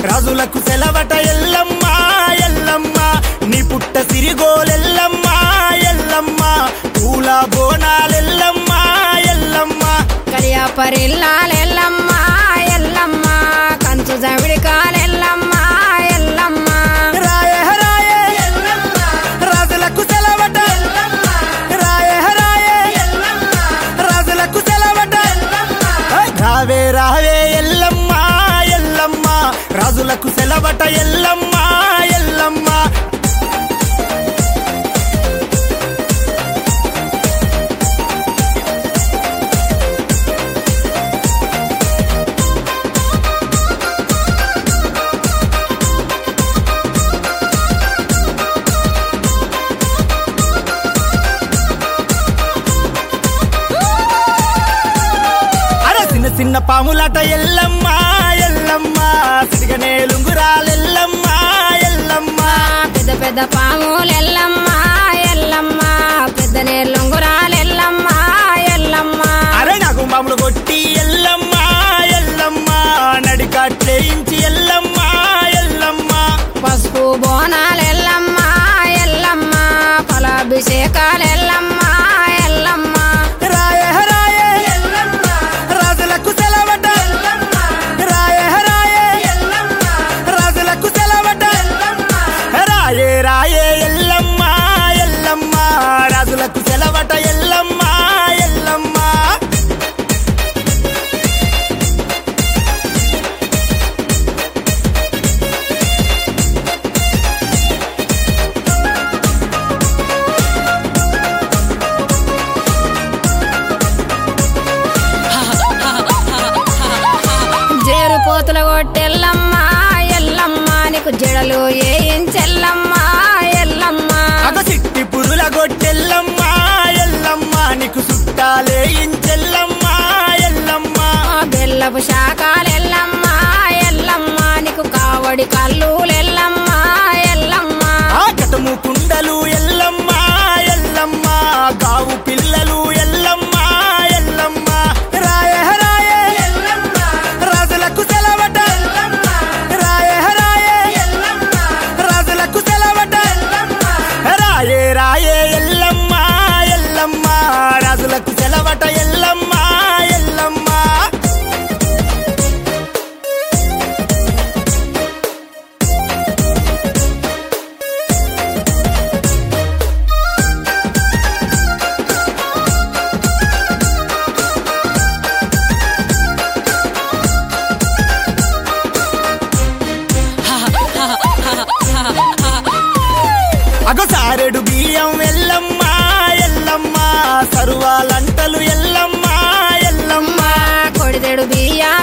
రాజులకు సెలవట ఎల్లమ్మ ఎల్లమ్మ నీ పుట్ట సిరిగోలెల్లమ్మ ఎల్లమ్మ పూల బోనాలెల్లమ్మ ఎల్లమ్మ కలియాపరిల్లాలెల్లమ్మ ఎల్లమ్మ కంచు జమిడికాలెల్లమ్మ ఎల్లమ్మ రాయ రాయ రాజులకు సెలవట రాయ రాయ రాజులకు సెలవట రావే రావే ఎల్లమ్మ ఎల్లమ్మ రాజులకు సెలవట ఎల్లమ్మ ఎల్లమ్మ అర చిన్న చిన్న పాములాట ఎల్లమ్మ ఎల్లమ్మ సిరిగనే లుంగురాలెల్లమ్మ ఎల్లమ్మ పెద్ద పెద్ద పాములెల్లమ్మ ఎల్లమ్మ పెద్ద నేర్లొంగురాలెల్లమ్మ ఎల్లమ్మ అరే నాకు మామూలు కొట్టి ఎల్లమ్మ ఎల్లమ్మ నడికట్లేయించి ఎల్లమ్మ ఎల్లమ్మ పసుపు బోనాలెల్లమ్మ ఎల్లమ్మ ఫలాభిషేకాలెల్లమ్మ ఎల్లమ్మ రాయ రాయ రాజులకు సెలవట రాయ రాయ రాజులకు సెలవట రాయే రాయే ఎల్లమ్మ ఎల్లమ్మ రాజులకు సెలవట ఎల్లమ్మ ఎల్లమ్మ జేరు పోతుల కొట్టెల్లమ్మ ఎల్లమ్మ నీకు జడలు ఏయించెల్లమ్మ ఎల్లమ్మ అగ సిట్టి పురుల గొట్టెల్లమ్మ ఎల్లమ్మ నీకు సుట్టాలే ఇంచెల్లమ్మ ఎల్లమ్మ బెల్లపు శాఖలెల్లమ్మ ఎల్లమ్మ నీకు కావడి కల్లులెల్లమ్మ ఎల్లమ్మ ఆ కటము కుండలు ఎల్లమ్మ ఎల్లమ్మ గావు పిల్లలు ఎల్లమ్మ ఎల్లమ్మ రాయ రాయ రాజులకు సెలవట రాయ రాయ రాజులకు సెలవట రాయే రాయే ఎల్లమ్మ ఎల్లమ్మ రాజులకు సెలవట ఎల్లమ్మ ఎల్లమ్మ అగో సారెడు బియ్యం ఎల్లమ్మ ఎల్లమ్మ సరువాలంటలు ఎల్లమ్మ ఎల్లమ్మ కొడిదెడు బియ్యం